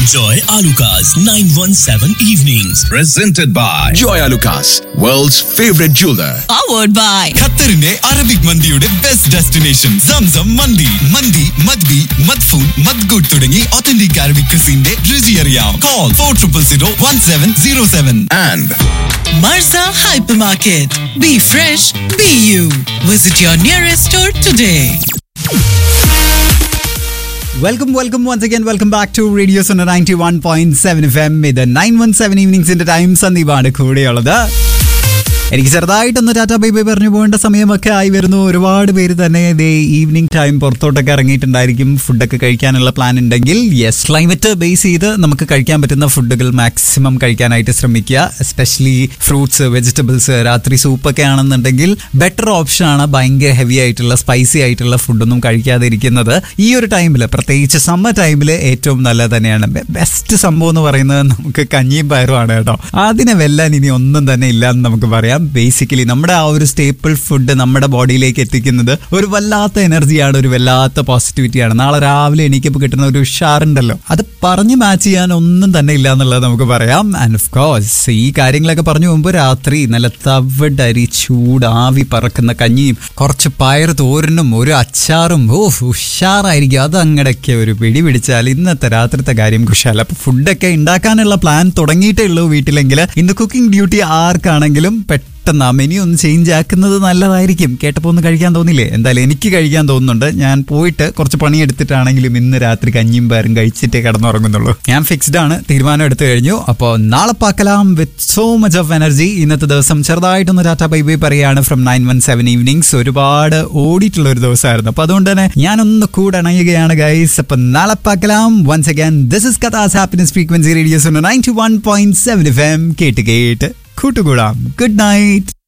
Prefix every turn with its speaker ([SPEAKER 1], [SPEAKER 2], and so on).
[SPEAKER 1] Joy Alukas 917 Evenings.
[SPEAKER 2] presented by Joy Lucas, world's favorite jeweler.
[SPEAKER 3] powered by
[SPEAKER 4] ഖത്തറിന്റെ Arabic മന്തിയുടെ best destination Zamzam മന്തി മന്തി മദ്ബി മദ്ഫൂൻ മദ്ഗുഡ് തുടങ്ങി ഒത്തന്റിക് അറബിക് ക്രിസിന്റെ രുചി അറിയാം call for triple zero one seven zero seven
[SPEAKER 2] And
[SPEAKER 3] Marza Hypermarket. Be fresh, be you. Visit your nearest store today.
[SPEAKER 5] Welcome welcome once again welcome back to radio Suno ninety one point seven F M ഇത് nine one seven ഈവനിങ്സിന്റെ time സന്ദീപാണ് കൂടെയുള്ളത് എനിക്ക് ചെറുതായിട്ടൊന്ന് tata bye by പറഞ്ഞു പോകേണ്ട സമയമൊക്കെ ആയി വരുന്നു ഒരുപാട് പേര് തന്നെ ഇതേ ഈവനിങ് ടൈം പുറത്തോട്ടൊക്കെ ഇറങ്ങിയിട്ടുണ്ടായിരിക്കും ഫുഡൊക്കെ കഴിക്കാനുള്ള പ്ലാൻ ഉണ്ടെങ്കിൽ യെസ് ക്ലൈമറ്റ് ബേസ് ചെയ്ത് നമുക്ക് കഴിക്കാൻ പറ്റുന്ന ഫുഡുകൾ മാക്സിമം കഴിക്കാനായിട്ട് ശ്രമിക്കുക എസ്പെഷ്യലി ഫ്രൂട്ട്സ് വെജിറ്റബിൾസ് രാത്രി സൂപ്പൊക്കെ ആണെന്നുണ്ടെങ്കിൽ ബെറ്റർ ഓപ്ഷൻ ആണ് ഭയങ്കര ഹെവി ആയിട്ടുള്ള സ്പൈസി ആയിട്ടുള്ള ഫുഡൊന്നും കഴിക്കാതെ ഇരിക്കുന്നത് ഈ ഒരു ടൈമിൽ പ്രത്യേകിച്ച് സമ്മർ ടൈമിൽ ഏറ്റവും നല്ലത് തന്നെയാണ് ബെസ്റ്റ് സംഭവം എന്ന് പറയുന്നത് നമുക്ക് കഞ്ഞിയും പയറുമാണ് കേട്ടോ അതിനെ വെല്ലാൻ ഇനി ഒന്നും തന്നെ ഇല്ല എന്ന് നമുക്ക് പറയാം ബേസിക്കലി നമ്മുടെ ആ ഒരു സ്റ്റേപ്പിൾ ഫുഡ് നമ്മുടെ ബോഡിയിലേക്ക് എത്തിക്കുന്നത് ഒരു വല്ലാത്ത എനർജിയാണ് ഒരു വല്ലാത്ത പോസിറ്റിവിറ്റിയാണ് നാളെ രാവിലെ എണീക്കപ്പോൾ കിട്ടുന്ന ഒരു ഉഷാറുണ്ടല്ലോ അത് പറഞ്ഞ് മാച്ച് ചെയ്യാൻ ഒന്നും തന്നെ ഇല്ല എന്നുള്ളത് നമുക്ക് പറയാം ആൻഡ് ഓഫ് കോഴ്സ് ഈ കാര്യങ്ങളൊക്കെ പറഞ്ഞു പോകുമ്പോൾ രാത്രി നല്ല തവിടരി ചൂട് ആവി പറക്കുന്ന കഞ്ഞിയും കുറച്ച് പയർ തോരനും ഒരു അച്ചാറും ഓ ഉഷാറായിരിക്കും അത് അങ്ങടൊക്കെ ഒരു പിടി പിടിച്ചാൽ ഇന്നത്തെ രാത്രിത്തെ കാര്യം കുശാല അപ്പൊ ഫുഡൊക്കെ ഉണ്ടാക്കാനുള്ള പ്ലാൻ തുടങ്ങിയിട്ടേ ഉള്ളൂ വീട്ടിലെങ്കിൽ ഇന്ന് കുക്കിംഗ് ഡ്യൂട്ടി ആർക്കാണെങ്കിലും പെട്ടെന്ന് ആ മെനു ഒന്ന് ചേഞ്ച് ആക്കുന്നത് നല്ലതായിരിക്കും കേട്ടപ്പോൾ ഒന്ന് കഴിക്കാൻ തോന്നില്ലേ എന്തായാലും എനിക്ക് കഴിക്കാൻ തോന്നുന്നുണ്ട് ഞാൻ പോയിട്ട് കുറച്ച് പണിയെടുത്തിട്ടാണെങ്കിലും ഇന്ന് രാത്രി കഞ്ഞിയും പയറും കഴിച്ചിട്ടേ കിടന്നുറങ്ങുന്നുള്ളൂ ഞാൻ ഫിക്സ്ഡ് ആണ് തീരുമാനം എടുത്തു കഴിഞ്ഞു അപ്പോൾ നാളെ പാക്കലാം with so much of energy ഇന്നത്തെ ദിവസം ചെറുതായിട്ടൊന്ന് ടാറ്റ ബൈ ബൈ പറയാണ് from nine one seven evenings ഒരുപാട് ഓടിയിട്ടുള്ള ഒരു ദിവസമായിരുന്നു അപ്പൊ അതുകൊണ്ട് തന്നെ ഞാനൊന്ന് കൂടെ അണയുകയാണ് ഗൈസ് അപ്പൊ നാളെ പാക്കലാം once again this is Katha's happiness frequency radio's ninety one point seven F M കേട്ട് കേട്ട് കൂട്ടുകൂടാം ഗുഡ് നൈറ്റ്